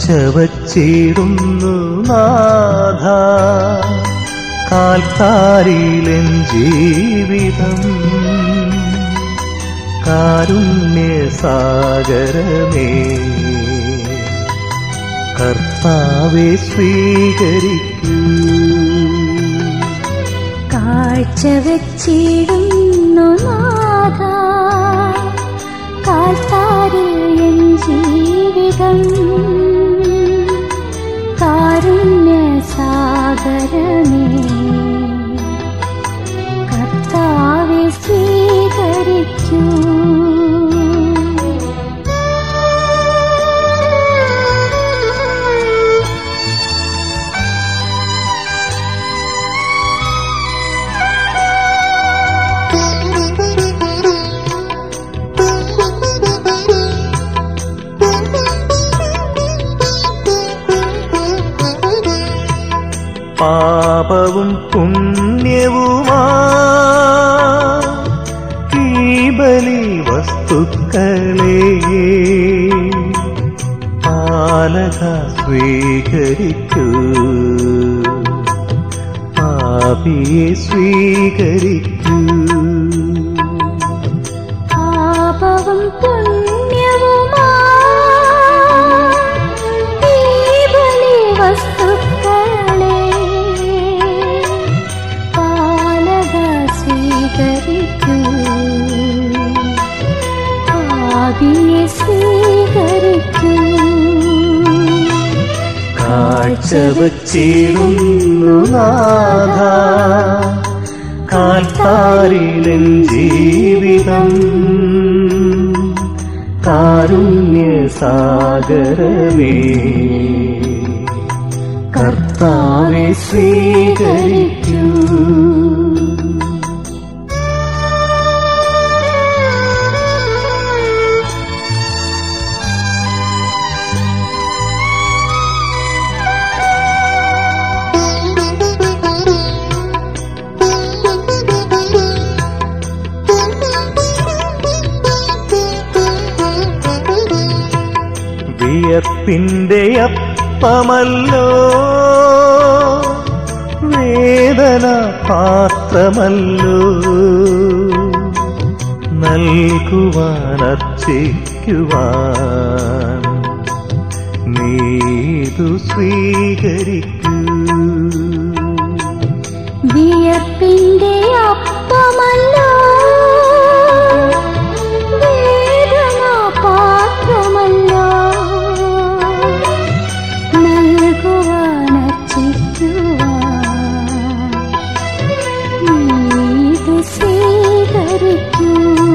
കാഴ്ചവച്ചിടുന്നു നാഥ കാൽക്കാരിയിലെൻ ജീവിതം കാരുണ്യസാഗരമേ കർത്താവെ സ്വീകരിക്കൂ കാഴ്ച വെച്ചിടുന്നു നാഥ കാൽത്താരിൽ എൻ ജീവിതം കാരുണ്യ സാഗരമേ കർത്താവെ സ്വീകരിക്കൂ പാപവും പുണ്യവുമാ ഈ ബലി വസ്തുക്കളെ പാലക സ്വീകരിക്കൂ പാപിയെ സ്വീകരിക്കൂ പാപവും പുണ്യവുമാ ഈ ബലി വസ്തുക്കളെ പാലക സ്വീകരിക്കൂ പാപിയെ സ്വീകരിക്കൂ കാഴ്ച വച്ചിടുന്നു നാഥ കാൽത്താരിലൻ ജീവിതം കാരുണ്യസാഗരമേ കർത്താവെ സ്വീകരിക്കൂ വിയർപ്പിന്റെ അപ്പമല്ലോ വേദന പാത്രമല്ലോ നൽകുവാൻ അർച്ചിക്കുവാൻ നീതു സ്വീകരിക്കൂ വിയർപ്പിന്റെ അപ്പമല്ലോ വേദന പാത്രമല്ലോ നൽകുവാനച്ചിക്കുവാൻ നീത് സ്വീകരിക്കൂ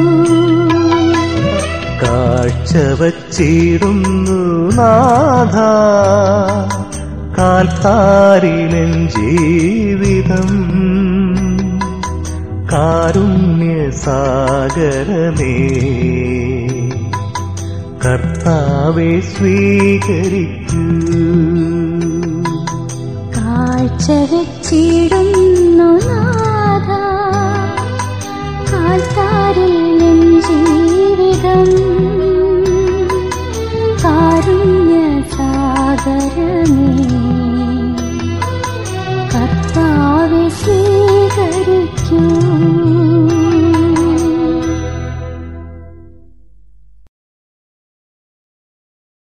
കാഴ്ച വച്ചിടുന്നു നാഥ കാൽത്താരിലൻ ജീവിതം കാരുണ്യസാഗരമേ കർത്താവെ സ്വീകരിക്കൂ കാഴ്ച വെച്ചിടുന്നു നാഥ കാൽത്താരിൽ എൻ ജീവിതം കാരുണ്യ സാഗരമേ